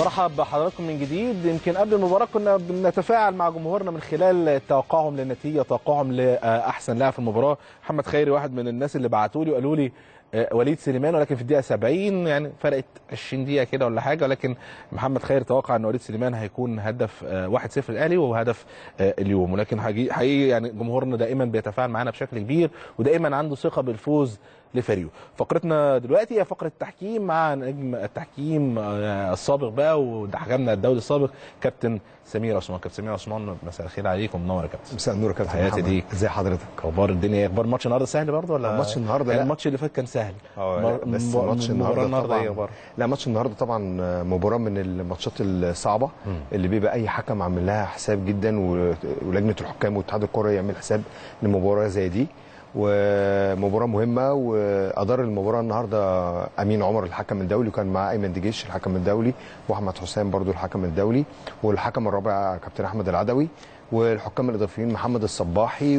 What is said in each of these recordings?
مرحب بحضراتكم من جديد يمكن قبل المباراه كنا بنتفاعل مع جمهورنا من خلال توقعهم للنتيجه توقعهم لاحسن لاعب في المباراه محمد خيري واحد من الناس اللي بعتوا لي وقالوا لي آه، وليد سليمان ولكن في الدقيقه 70 يعني فرقت 20 دقيقه كده ولا حاجه ولكن محمد خيري توقع ان وليد سليمان هيكون هدف آه، 1-0 الاهلي وهو هدف آه، اليوم ولكن حقيقي حقيقي يعني جمهورنا دائما بيتفاعل معانا بشكل كبير ودائما عنده ثقه بالفوز لفريقه فقرتنا دلوقتي هي فقره التحكيم مع نجم التحكيم آه، السابق بقى وحكمنا الدولي السابق كابتن سمير عثمان كابتن سمير عثمان مساء الخير عليكم منور يا كابتن مساء النور يا كابتن حياتي محمد. دي. ازي حضرتك اخبار الدنيا إيه؟ اخبار ماتش النهارده سهل برضه ولا ماتش النهاردة يعني لا. الماتش اللي فات كان سهل اه مر- لا، بس مبار- ماتش المباراة النهارده ايه طبعا اخبار لا ماتش النهارده طبعا مباراه من الماتشات الصعبه اللي بيبقى اي حكم عامل لها حساب جدا و- ولجنه الحكام واتحاد الكره يعمل حساب لمباراه زي دي ومباراه مهمه وادار المباراه النهارده امين عمر الحكم الدولي وكان معاه ايمن دجيش الحكم الدولي واحمد حسام برضو الحكم الدولي والحكم الرابع كابتن احمد العدوي والحكام الاضافيين محمد الصباحي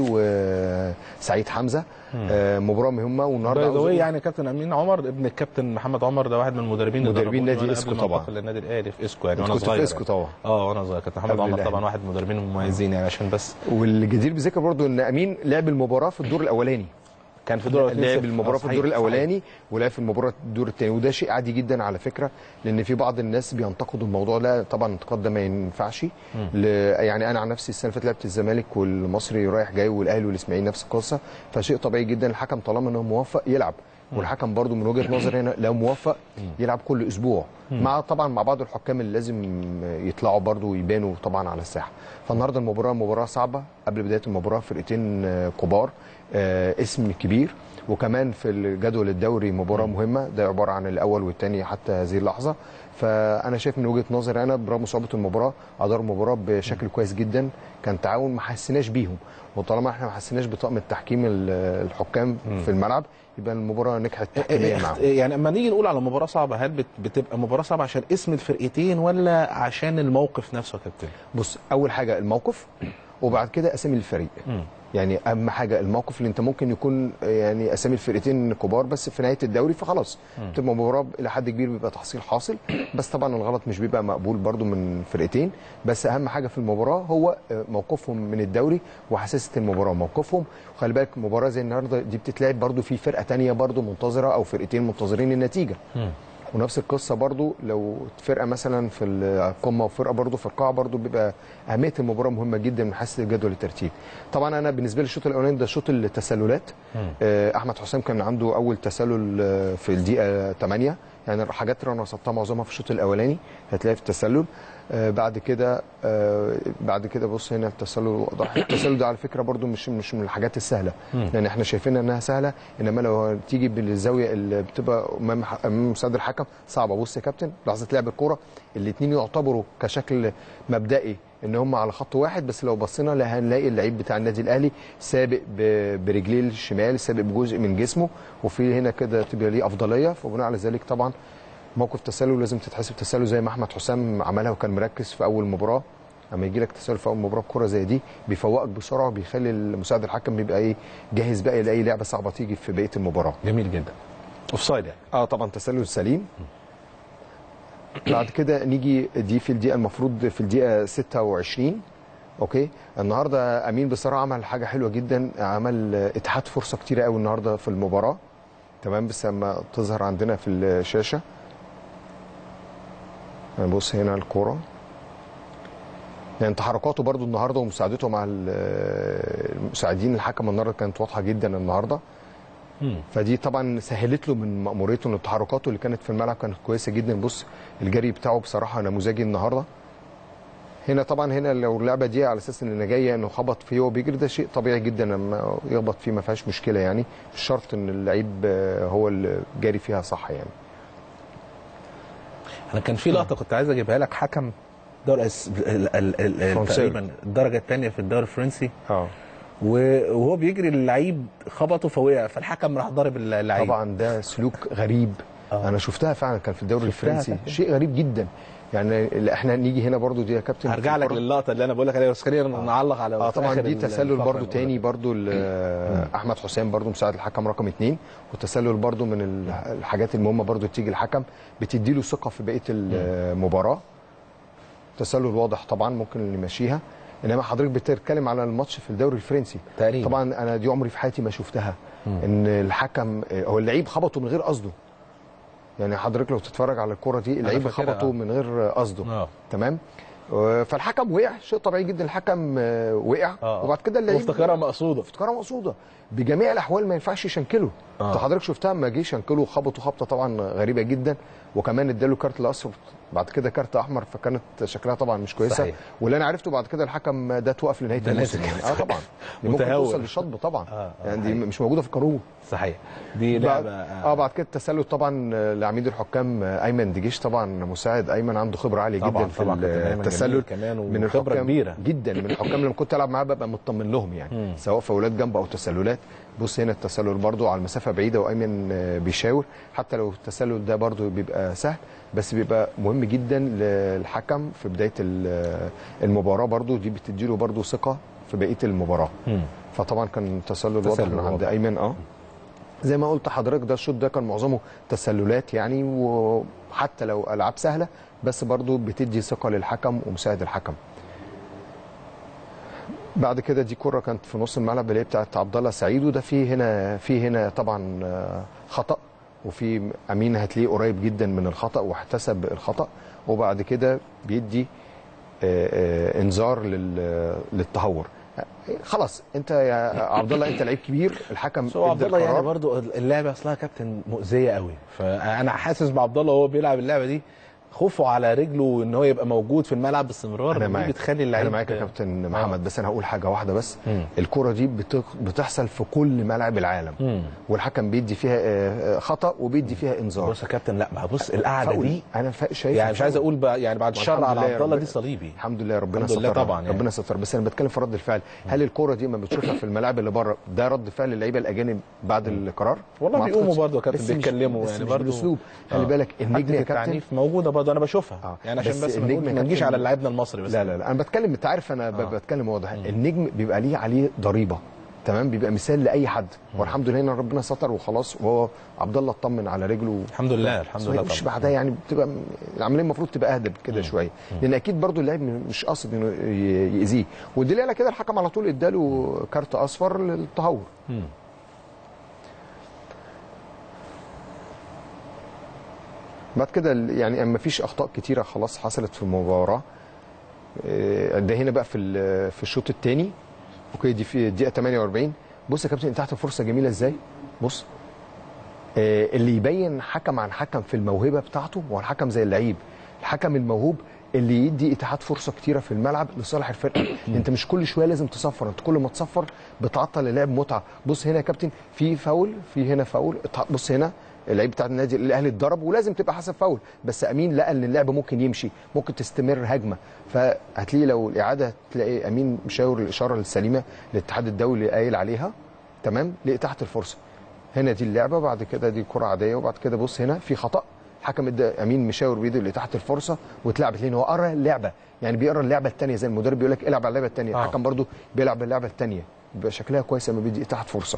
وسعيد حمزه آه، مباراه مهمه والنهارده باي عاوز ذا واي أقول- يعني كابتن امين عمر ابن الكابتن محمد عمر ده واحد من المدربين اللي مدربين دربوني نادي وأنا إسكو قبل ما طبعا. انتقل للنادي الاهلي في اسكو يعني أنت وانا كنت في صغير إسكو يعني. طبعا. اه وانا صغير كابتن محمد قبل عمر الأهلي. طبعا واحد من المدربين المميزين يعني عشان بس والجدير بذكر برضو ان امين لعب المباراه في الدور الاولاني كان في دور لعب المباراه في الدور الاولاني ولعب في المباراه في الدور الثاني وده شيء عادي جدا على فكره لان في بعض الناس بينتقدوا الموضوع ده طبعا الانتقاد ده ما ينفعش ل... يعني انا عن نفسي السنه اللي فاتت لعبت الزمالك والمصري رايح جاي والاهلي والاسماعيلي نفس القصه فشيء طبيعي جدا الحكم طالما انه موفق يلعب والحكم برضو من وجهه نظري هنا لو موفق يلعب كل اسبوع مع طبعا مع بعض الحكام اللي لازم يطلعوا برضو ويبانوا طبعا على الساحه فالنهارده المباراه مباراه صعبه قبل بدايه المباراه فرقتين آه، كبار آه، اسم كبير وكمان في الجدول الدوري مباراه مهمه ده عباره عن الاول والثاني حتى هذه اللحظه فانا شايف من وجهه نظري انا برغم صعوبه المباراه ادار المباراه بشكل كويس جدا كان تعاون ما حسيناش بيهم وطالما احنا ما حسيناش بطاقم التحكيم ال- الحكام في الملعب يبقى المباراه نجحت تحكيميا معاهم يعني اما نيجي نقول على مباراه صعبه هل بت- بتبقى مباراه صعبه عشان اسم الفرقتين ولا عشان الموقف نفسه يا كابتن؟ بص اول حاجه الموقف وبعد كده اسامي الفريق يعني اهم حاجه الموقف اللي انت ممكن يكون يعني اسامي الفرقتين كبار بس في نهايه الدوري فخلاص بتبقى مباراه الى حد كبير بيبقى تحصيل حاصل بس طبعا الغلط مش بيبقى مقبول برضو من فرقتين بس اهم حاجه في المباراه هو آه، موقفهم من الدوري وحساسه المباراه موقفهم وخلي بالك مباراه زي النهارده دي بتتلعب برضو في فرقه تانية برضو منتظره او فرقتين منتظرين النتيجه ونفس القصه برضو لو فرقه مثلا في القمه وفرقه برضو في القاع برضو بيبقى اهميه المباراه مهمه جدا من حيث جدول الترتيب طبعا انا بالنسبه لي الشوط الاولاني ده شوط التسللات آه، احمد حسام كان عنده اول تسلل آه، في الدقيقه 8 يعني الحاجات اللي انا وصلتها معظمها في الشوط الاولاني هتلاقي في التسلل آه، بعد كده آه، بعد كده بص هنا التسلل واضح التسلل ده على فكره برضو مش مش من الحاجات السهله يعني احنا شايفين انها سهله انما لو تيجي بالزاويه اللي بتبقى امام ح- امام مساعد الحكم صعبه بص يا كابتن لحظه لعب الكوره الاثنين يعتبروا كشكل مبدئي ان هم على خط واحد بس لو بصينا لا هنلاقي اللعيب بتاع النادي الاهلي سابق ب- برجليه الشمال سابق بجزء من جسمه وفي هنا كده تبقى ليه افضليه فبناء على ذلك طبعا موقف تسلل لازم تتحسب تسلل زي ما احمد حسام عملها وكان مركز في اول مباراه اما يجي لك تسلل في اول مباراه بكره زي دي بيفوقك بسرعه وبيخلي المساعد الحكم بيبقى ايه جاهز بقى لاي لعبه صعبه تيجي في بقيه المباراه جميل جدا اوف سايد يعني اه طبعا تسلل سليم بعد كده نيجي دي في الدقيقه المفروض في الدقيقه 26 اوكي النهارده امين بصراحه عمل حاجه حلوه جدا عمل اتحاد فرصه كتيره قوي النهارده في المباراه تمام بس لما تظهر عندنا في الشاشه بص هنا الكوره يعني تحركاته برضو النهارده ومساعدته مع ال- المساعدين الحكم النهارده كانت واضحه جدا النهارده فدي طبعا سهلت له من مأموريته ان تحركاته اللي كانت في الملعب كانت كويسه جدا بص الجري بتاعه بصراحه نموذجي النهارده هنا طبعا هنا لو اللعبه دي على اساس ان جايه انه خبط فيه وهو بيجري ده شيء طبيعي جدا لما يخبط فيه ما فيهاش مشكله يعني مش شرط ان اللعيب آه، هو اللي جاري فيها صح يعني انا كان في لقطه كنت عايز اجيبها لك حكم دوري أس... ال... ال... ال... فرنساوي. تقريبا الدرجه الثانيه في الدوري الفرنسي اه و- وهو بيجري اللعيب خبطه فوقع فالحكم راح ضارب اللعيب طبعا ده سلوك غريب آه. انا شفتها فعلا كان في الدوري شفتها الفرنسي فعلا. شيء غريب جدا يعني اللي احنا نيجي هنا برضو دي يا كابتن هرجع لك برضو- للقطه اللي انا بقول لك عليها بس خلينا نعلق على اه في طبعا آخر دي تسلل الفقرة برضو نقول تاني لك. برضو ل- احمد حسام برضو مساعد الحكم رقم اتنين والتسلل برضو من ال- الحاجات المهمه برضو تيجي الحكم بتدي له ثقه في بقيه المباراه تسلل واضح طبعا ممكن اللي يمشيها انما حضرتك بتتكلم على الماتش في الدوري الفرنسي تقريبا. طبعا انا دي عمري في حياتي ما شفتها ان الحكم هو اللعيب خبطه من غير قصده يعني حضرتك لو تتفرج على الكره دي اللعيب فاكرها، خبطه آه. من غير قصده اه تمام آه، فالحكم وقع شيء طبيعي جدا الحكم آه، وقع اه وبعد كده اللعيب وافتكرها مقصوده افتكارها مقصوده بجميع الاحوال ما ينفعش يشنكله آه. انت حضرتك شفتها ما جه شنكله خبطه خبطه طبعا غريبه جدا وكمان اداله كارت الاصفر بعد كده كارت احمر فكانت شكلها طبعا مش كويسه صحيح. واللي انا عرفته بعد كده الحكم ده توقف لنهايه ده الموسم لازم. يعني. اه طبعا دي ممكن متهور. توصل للشطب طبعا آه، آه، يعني دي حقيقي. مش موجوده في القانون صحيح دي بعد لعبه اه بعد كده التسلل طبعا آه، لعميد الحكام آه، ايمن دجيش طبعا مساعد ايمن عنده خبره عاليه طبعا جدا في طبعا كابتن أيمن جميل التسلل كمان من وخبرة الحكام كبيرة. جدا من الحكام لما كنت العب معاه ببقى مطمن لهم يعني مم. سواء فاولات جنب او تسللات بص هنا التسلل برضو على المسافه بعيده وايمن آه، بيشاور حتى لو التسلل ده برضو بيبقى سهل بس بيبقى مهم جدا للحكم في بدايه ال- المباراه برضو دي بتديله برضو ثقه في بقيه المباراه مم. فطبعا كان تسلل واضح تسلل من عند واضح. ايمن اه زي ما قلت حضرتك ده الشوط ده كان معظمه تسللات يعني وحتى لو العاب سهله بس برضو بتدي ثقه للحكم ومساعد الحكم بعد كده دي كره كانت في نص الملعب اللي هي بتاعت عبد الله سعيد وده في هنا في هنا طبعا آه، خطا وفي امين هتلاقيه قريب جدا من الخطا واحتسب الخطا وبعد كده بيدي آه، آه، انذار لل- للتهور خلاص انت يا عبد الله انت لعيب كبير الحكم بس هو عبد ادى الله يعني القرار. برضو اللعبه اصلها كابتن مؤذيه قوي فانا حاسس بعبد الله وهو بيلعب اللعبه دي خوفه على رجله ان هو يبقى موجود في الملعب باستمرار انا دي معاك بتخلي اللعيب انا معاك يا كابتن محمد بس انا هقول حاجه واحده بس مم. الكره دي بتق- بتحصل في كل ملاعب العالم مم. والحكم بيدي فيها آه، آه، خطا وبيدي فيها انذار بص يا كابتن لا ما بص القعده فاول. دي انا فا- شايف يعني مش عايز فاول. اقول بقى يعني بعد الشر والحمد على لله يا عبد الله رب. دي صليبي الحمد لله ربنا الحمد لله سترها. طبعا يعني. ربنا ستر بس انا بتكلم في رد الفعل هل الكره دي ما بتشوفها في الملاعب اللي بره ده رد فعل اللعيبه الاجانب بعد القرار والله ما بيقوموا أعتقدش. برضه يا كابتن بس مش- بيتكلموا بس يعني مش برضه بالاسلوب خلي آه. بالك النجم حتة يا كابتن التعنيف موجوده برضه انا بشوفها آه. يعني عشان بس بس, ما النجم نقول- يا ما نجيش كابتن- على لاعبنا المصري بس لا لا لا انا بتكلم انت عارف انا ب- آه. بتكلم واضح النجم بيبقى ليه عليه ضريبه تمام بيبقى مثال لاي حد والحمد لله ان ربنا ستر وخلاص وهو عبد الله اطمن على رجله الحمد لله الحمد بس ما لله يقولش طبعا بعدها يعني بتبقى العمليه المفروض تبقى اهدى كده شويه لان اكيد برضو اللاعب مش قاصد انه ي- يأذيه والدليل على كده الحكم على طول اداله كارت اصفر للتهور مم. بعد كده ال- يعني ما فيش اخطاء كتيره خلاص حصلت في المباراه آه، ده هنا بقى في ال- في الشوط الثاني اوكي دي في الدقيقه 48 بص يا كابتن انت تحت فرصه جميله ازاي بص آه، اللي يبين حكم عن حكم في الموهبه بتاعته هو الحكم زي اللعيب الحكم الموهوب اللي يدي اتحاد فرصه كتيره في الملعب لصالح الفرقه انت مش كل شويه لازم تصفر انت كل ما تصفر بتعطل اللعب متعه بص هنا يا كابتن في فاول في هنا فاول اتح- بص هنا اللعيب بتاع النادي الاهلي اتضرب ولازم تبقى حسب فاول بس امين لقى ان اللعب ممكن يمشي ممكن تستمر هجمه فهتلاقي لو الاعاده تلاقي امين مشاور الاشاره السليمه للاتحاد الدولي قايل عليها تمام لاتاحه الفرصه هنا دي اللعبه بعد كده دي كره عاديه وبعد كده بص هنا في خطا حكم ادى امين مشاور بايده لاتاحه الفرصه واتلعبت لان هو قرا اللعبه يعني بيقرا اللعبه الثانيه زي المدرب بيقول لك العب على اللعبه الثانيه آه. الحكم برضو بيلعب اللعبه الثانيه بيبقى شكلها كويس لما بيدي اتاحه فرصه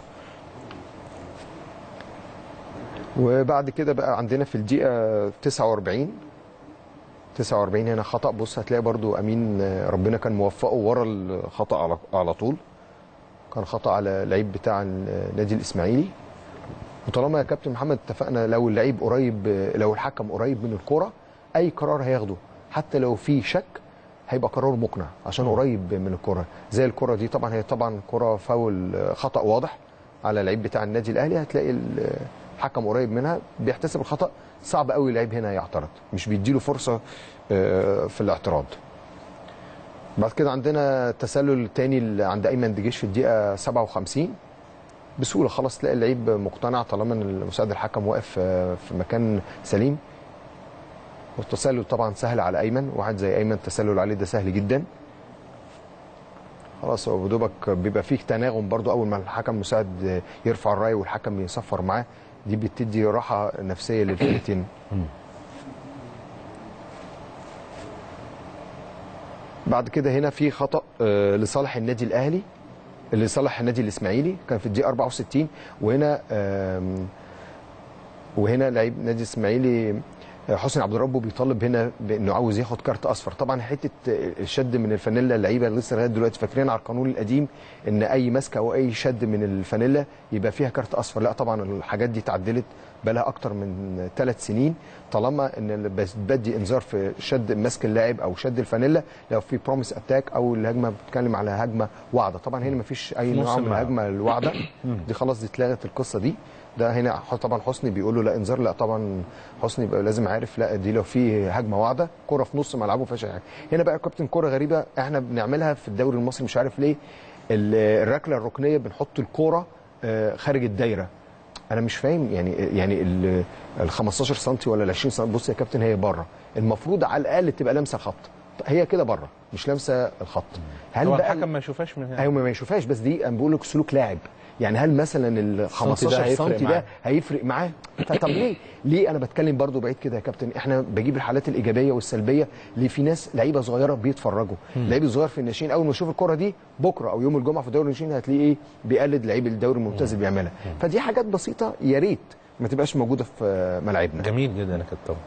وبعد كده بقى عندنا في الدقيقه 49 49 هنا خطا بص هتلاقي برضو امين آه، ربنا كان موفقه ورا الخطا على على طول كان خطا على اللعيب بتاع النادي الاسماعيلي وطالما يا كابتن محمد اتفقنا لو اللعيب قريب لو الحكم قريب من الكرة اي قرار هياخده حتى لو في شك هيبقى قرار مقنع عشان قريب من الكرة زي الكرة دي طبعا هي طبعا كرة فاول خطأ واضح على اللعيب بتاع النادي الاهلي هتلاقي الحكم قريب منها بيحتسب الخطأ صعب قوي اللعيب هنا يعترض مش بيديله فرصة آه، في الاعتراض بعد كده عندنا التسلل الثاني عند ايمن دجيش في الدقيقه 57 بسهوله خلاص تلاقي اللعيب مقتنع طالما ان مساعد الحكم واقف آه، في مكان سليم والتسلل طبعا سهل على ايمن واحد زي ايمن التسلل عليه ده سهل جدا خلاص هو بدوبك بيبقى فيه تناغم برضو اول ما الحكم مساعد آه، يرفع الرايه والحكم يصفر معاه دي بتدي راحه نفسيه للفرقتين بعد كده هنا في خطا آه، لصالح النادي الاهلي لصالح النادي الاسماعيلي كان في الدقيقه 64 وهنا آم، وهنا لعيب نادي الاسماعيلي حسني عبد ربه بيطالب هنا بانه عاوز ياخد كارت اصفر طبعا حته الشد من الفانيلا اللعيبه لسه لغايه دلوقتي فاكرين على القانون القديم ان اي مسكه او اي شد من الفانيلا يبقى فيها كارت اصفر لا طبعا الحاجات دي اتعدلت بقى لها اكتر من ثلاث سنين طالما ان اللي بس- بدي انذار في شد مسك اللاعب او شد الفانيلا لو في بروميس اتاك او الهجمه بتتكلم على هجمه واعده طبعا هنا مفيش اي في نص نوع من الملعب. الهجمه الواعده دي خلاص دي اتلغت القصه دي ده هنا ح- طبعا حسني بيقول له لا انذار لا طبعا حسني يبقى لازم عارف لا دي لو في هجمه واعده كره في نص ملعبه ما فيهاش أي حاجه هنا بقى كابتن كره غريبه احنا بنعملها في الدوري المصري مش عارف ليه ال- الركله الركنيه بنحط الكوره آه، خارج الدايره انا مش فاهم يعني يعني ال ال 15 سم ولا ال 20 سم بص يا كابتن هي بره المفروض على الاقل تبقى لامسه الخط هي كده بره مش لامسه الخط هل هو بقى الحكم ما يشوفهاش من هنا ايوه ما يشوفهاش بس دي انا بقول لك سلوك لاعب يعني هل مثلا ال ده 15 هيفرق سم معاه. ده هيفرق معاه فطب ليه ليه انا بتكلم برضو بعيد كده يا كابتن احنا بجيب الحالات الايجابيه والسلبيه اللي في ناس لعيبه صغيره بيتفرجوا لعيب صغير في الناشئين اول ما يشوف الكره دي بكره او يوم الجمعه في دوري الناشئين هتلاقيه ايه بيقلد لعيب الدوري الممتاز اللي بيعملها فدي حاجات بسيطه يا ريت ما تبقاش موجوده في ملاعبنا جميل جدا يا كابتن طبعا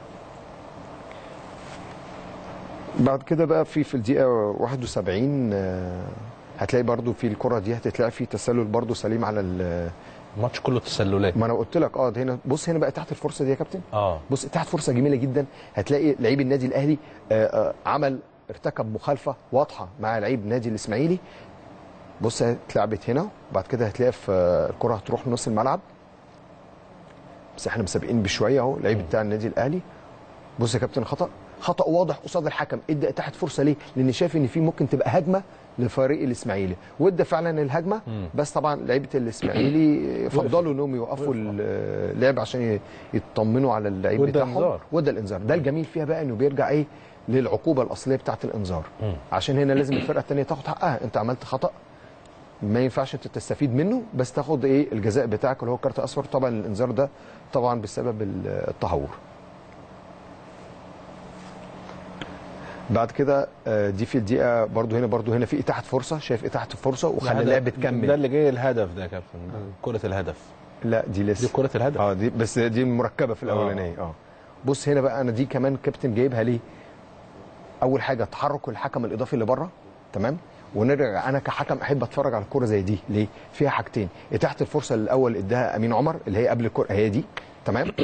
بعد كده بقى في في الدقيقه 71 آه، هتلاقي برضو في الكره دي هتتلعب في تسلل برضو سليم على ال- الماتش كله تسللات ما انا قلت لك اه ده هنا بص هنا بقى تحت الفرصه دي يا كابتن اه بص تحت فرصه جميله جدا هتلاقي لعيب النادي الاهلي آه، آه، عمل ارتكب مخالفه واضحه مع لعيب النادي الاسماعيلي بص اتلعبت هنا وبعد كده هتلاقي في آه، الكره هتروح نص الملعب بس احنا مسابقين بشويه اهو لعيب بتاع النادي الاهلي بص يا كابتن خطا خطا واضح قصاد الحكم ادى اتاحت فرصه ليه لان شايف ان في ممكن تبقى هجمه لفريق الاسماعيلي وادى فعلا الهجمه بس طبعا لعيبه الاسماعيلي فضلوا انهم يوقفوا اللعب عشان يطمنوا على اللعيب وادى بتاعهم إنذار. وادى الانذار ده الجميل فيها بقى انه بيرجع ايه للعقوبه الاصليه بتاعه الانذار عشان هنا لازم الفرقه الثانيه تاخد حقها انت عملت خطا ما ينفعش انت تستفيد منه بس تاخد ايه الجزاء بتاعك اللي هو كارت اصفر طبعا الانذار ده طبعا بسبب التهور بعد كده آه، دي في الدقيقه برضو هنا برضو هنا في اتاحه فرصه شايف اتاحه الفرصه وخلى ده- اللعب ده تكمل اللي جاي الهدف ده يا كابتن كرة الهدف لا دي لسه دي كرة الهدف اه دي بس دي مركبه في الاولانيه اه بص هنا بقى انا دي كمان كابتن جايبها ليه اول حاجه تحرك الحكم الاضافي اللي بره تمام ونرجع انا كحكم احب اتفرج على الكوره زي دي ليه فيها حاجتين اتاحه الفرصه الاول اداها امين عمر اللي هي قبل الكوره هي دي تمام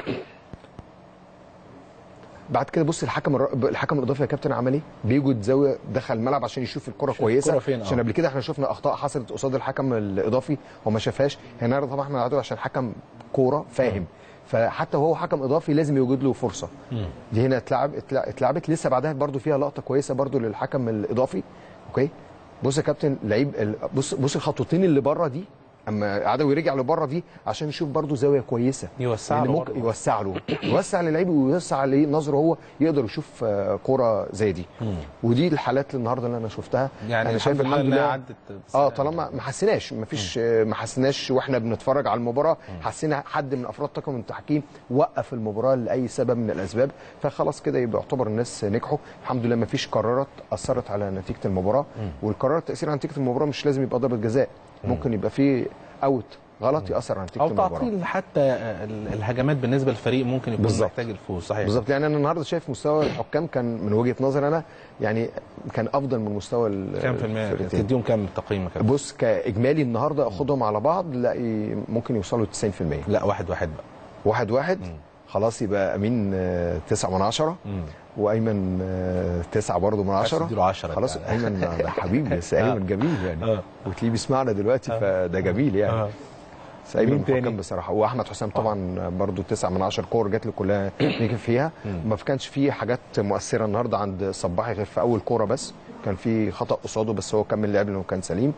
بعد كده بص الحكم الر... الحكم الاضافي يا كابتن عمل ايه؟ بيجوا زاويه دخل الملعب عشان يشوف الكره يشوف كويسه الكرة فين، آه. عشان قبل كده احنا شفنا اخطاء حصلت قصاد الحكم الاضافي هو ما شافهاش هنا طبعا احنا قاعدين عشان حكم كوره فاهم فحتى وهو حكم اضافي لازم يوجد له فرصه دي هنا اتلعب اتلع- اتلعبت لسه بعدها برضو فيها لقطه كويسه برضو للحكم الاضافي اوكي بص يا كابتن لعيب ال- بص بص الخطوتين اللي بره دي اما عدوي رجع لبره دي عشان يشوف برضو زاويه كويسه يوسع لأن له ممكن برضو. يوسع له يوسع للعيب ويوسع ليه نظره هو يقدر يشوف آه، كوره زي دي ودي الحالات النهارده اللي انا شفتها يعني انا شايف الحمد لله الحمد انها لله عدت اه طالما ما حسيناش ما فيش آه، ما حسيناش واحنا بنتفرج على المباراه حسينا حد من افراد طاقم التحكيم وقف المباراه لاي سبب من الاسباب فخلاص كده يبقى يعتبر الناس نجحوا الحمد لله ما فيش قرارات اثرت على نتيجه المباراه والقرار التاثير على نتيجه المباراه مش لازم يبقى ضربه جزاء ممكن يبقى في اوت غلط ياثر على نتيجه او المباراه تعطيل حتى ال- الهجمات بالنسبه للفريق ممكن يكون بالظبط. محتاج الفوز صحيح بالظبط يعني انا النهارده شايف مستوى الحكام كان من وجهه نظري انا يعني كان افضل من مستوى ال- كام في المية الفرقتين. تديهم كام تقييم يا كابتن؟ بص كاجمالي النهارده اخدهم على بعض لا ي- ممكن يوصلوا 90% لا واحد واحد بقى واحد واحد خلاص يبقى امين آه، تسعة من عشرة وايمن آه، تسعة برضه من عشرة تديله عشرة خلاص يعني. ايمن ده حبيبي بس ايمن جميل يعني آه. وتلاقيه بيسمعنا دلوقتي فده جميل يعني آه. بس ايمن مين تاني؟ محكم بصراحه واحمد حسام طبعا برضو تسعة من عشر كور جات له كلها نجح فيها ما كانش في حاجات مؤثره النهارده عند صباحي غير في اول كوره بس كان في خطا قصاده بس هو كمل لعب لانه كان سليم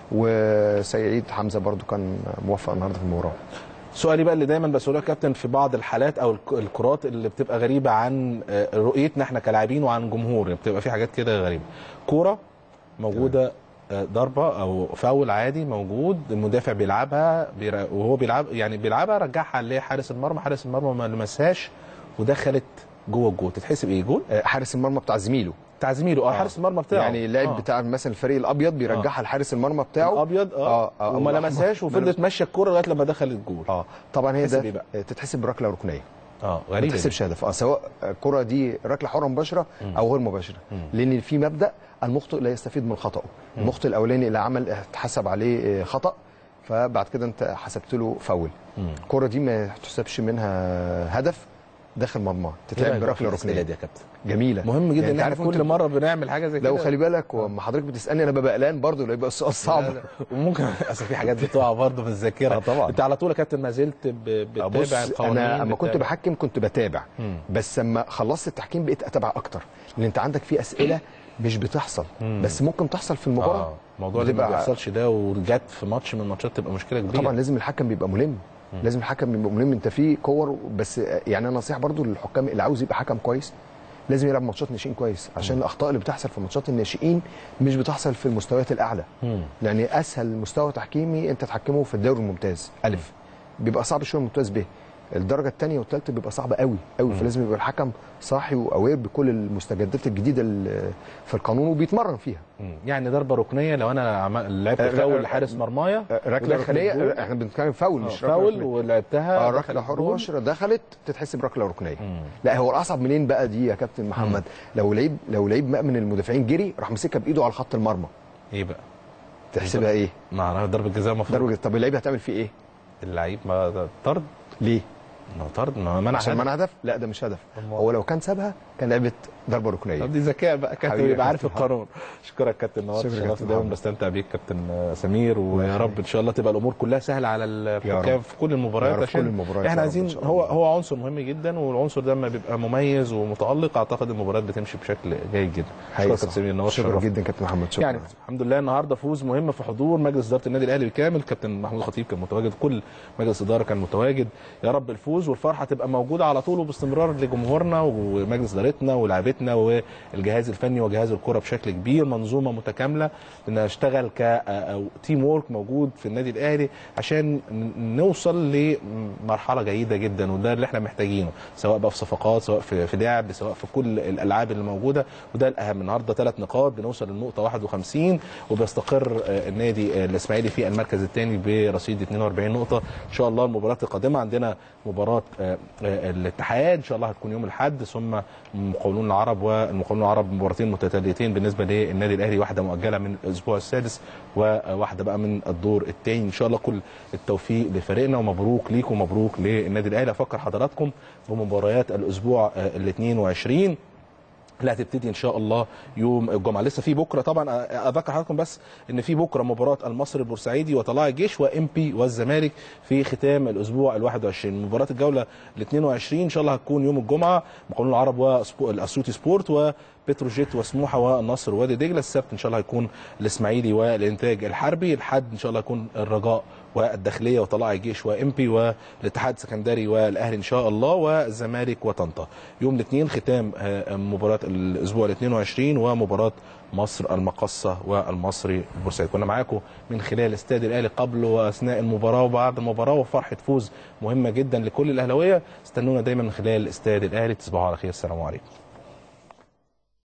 وسيد حمزه برضو كان موفق النهارده في المباراه سؤالي بقى اللي دايما بسأله يا كابتن في بعض الحالات او الك- الكرات اللي بتبقى غريبه عن آه، رؤيتنا احنا كلاعبين وعن جمهور بتبقى في حاجات كده غريبه كوره موجوده آه، ضربه او فاول عادي موجود المدافع بيلعبها بير- وهو بيلعب يعني بيلعبها رجعها لحارس المرمى حارس المرمى ما لمسهاش ودخلت جوه الجول تتحسب ايه جول آه، حارس المرمى بتاع زميله بتاع زميله اه حارس المرمى بتاعه يعني اللاعب آه. بتاع مثلا الفريق الابيض بيرجعها لحارس المرمى بتاعه الابيض اه, آه، آه، وما والأحمر. لمسهاش وفضلت ماشيه الكوره لغايه لما دخلت جول اه طبعا هي تتحسب ده إيه بقى؟ آه، تتحسب بركله ركنيه اه ما غريبه تحسبش هدف اه سواء الكره دي ركله حره مباشره او غير مباشره لان في مبدا المخطئ لا يستفيد من خطأه المخطئ الاولاني اللي عمل اتحسب عليه آه، خطأ فبعد كده انت حسبت له فاول الكره دي ما تحسبش منها هدف داخل مرمى تتلعب بركله ركنيه دي يا كابتن جميله مهم جدا يعني ان انت احنا عارف كل ممكن- مره بنعمل حاجه زي كده لو خلي بالك وما حضرتك بتسالني انا ببقى قلقان برضه يبقى السؤال صعب لا، لا. وممكن اصل في حاجات بتقع برضه في الذاكره آه، طبعا. انت على طول يا كابتن ما زلت ب- بص بتتابع القوانين انا اما كنت بتتابع- بحكم كنت بتابع مم. بس لما خلصت التحكيم بقيت اتابع اكتر لان انت عندك في اسئله مش بتحصل بس ممكن تحصل في المباراه اه موضوع اللي ما بتبقى- بيحصلش ده وجت في ماتش من الماتشات تبقى مشكله كبيره طبعا لازم الحكم بيبقى ملم لازم الحكم يبقى ملم انت في كور بس يعني انا نصيحه برضو للحكام اللي عاوز يبقى حكم كويس لازم يلعب ماتشات ناشئين كويس عشان الاخطاء اللي بتحصل في ماتشات الناشئين مش بتحصل في المستويات الاعلى مم. لان اسهل مستوى تحكيمي انت تحكمه في الدوري الممتاز الف بيبقى صعب شويه الممتاز ب الدرجه الثانيه والثالثه بيبقى صعب قوي قوي فلازم يبقى الحكم صاحي واوير بكل المستجدات الجديده اللي في القانون وبيتمرن فيها مم. يعني ضربه ركنيه لو انا عم- لعبت آه، فاول آه، لحارس مرمايا ركله ودخل ركنيه الجول. احنا بنتكلم فاول آه، مش ركله فاول ركنية. ولعبتها اه دخل ركله حره الجول. مباشره دخلت تتحسب ركله ركنيه مم. لا هو الاصعب منين بقى دي يا كابتن محمد لو لعيب لو لعيب بقى من المدافعين جري راح مسكها بايده على خط المرمى ايه بقى؟ تحسبها ايه مع ضربه جزاء المفروض ضربه طب اللعيب هتعمل فيه ايه اللعيب ما طرد ليه ما طرد ما منع عشان هدف. منع هدف لا ده مش هدف أمال. هو لو كان سابها كان لعبت ضربه ركنيه طب دي ذكاء بقى كابتن حبيبي يا يبقى عارف كابتن القانون اشكرك كابتن نواف شكرا يا شرفت كابتن دايما محمد. بستمتع بيك كابتن سمير ويا رب ان شاء الله تبقى الامور كلها سهله على الحكام رب. في كل يا المباريات رب عشان كل المباريات يا احنا رب عايزين إن شاء هو الله. هو عنصر مهم جدا والعنصر ده لما بيبقى مميز ومتالق اعتقد المباريات بتمشي بشكل جيد جدا حقيقي اشكرك صح. كابتن سمير نواف شكرا شرفت. جدا كابتن محمد شكرا يعني الحمد لله النهارده فوز مهم في حضور مجلس اداره النادي الاهلي بالكامل كابتن محمود الخطيب كان متواجد كل مجلس اداره كان متواجد يا رب الفوز والفرحه تبقى موجوده على طول وباستمرار لجمهورنا ومجلس ادارتنا ولاعبتنا والجهاز الفني وجهاز الكره بشكل كبير منظومه متكامله نشتغل ك أو تيم وورك موجود في النادي الاهلي عشان ن- نوصل لمرحله جيده جدا وده اللي احنا محتاجينه سواء بقى في صفقات سواء في في لعب سواء في كل الالعاب اللي موجوده وده الاهم النهارده ثلاث نقاط بنوصل للنقطه 51 وبيستقر آه، النادي آه، الاسماعيلي في المركز الثاني برصيد 42 نقطه ان شاء الله المباراه القادمه عندنا مباراه آه، آه، الاتحاد ان شاء الله هتكون يوم الاحد ثم المقاولون العرب والمقاولون العرب مباراتين متتاليتين بالنسبه للنادي الاهلي واحده مؤجله من الاسبوع السادس وواحده بقى من الدور الثاني ان شاء الله كل التوفيق لفريقنا ومبروك ليكم ومبروك للنادي الاهلي افكر حضراتكم بمباريات الاسبوع ال 22 اللي هتبتدي ان شاء الله يوم الجمعه لسه في بكره طبعا اذكر حضراتكم بس ان في بكره مباراه المصري البورسعيدي وطلائع الجيش وام بي والزمالك في ختام الاسبوع ال 21 مباراه الجوله ال 22 ان شاء الله هتكون يوم الجمعه مقاولون العرب والاسيوطي سبورت وبتروجيت وسموحه والنصر ووادي دجله السبت ان شاء الله هيكون الاسماعيلي والانتاج الحربي الحد ان شاء الله هيكون الرجاء والداخليه وطلائع الجيش وامبي والاتحاد السكندري والاهلي ان شاء الله والزمالك وطنطا يوم الاثنين ختام آه، مباراه الاسبوع ال 22 ومباراه مصر المقصه والمصري البورسعيد كنا معاكم من خلال استاد الاهلي قبل واثناء المباراه وبعد المباراه وفرحه فوز مهمه جدا لكل الاهلاويه استنونا دايما من خلال استاد الاهلي تصبحوا على خير السلام عليكم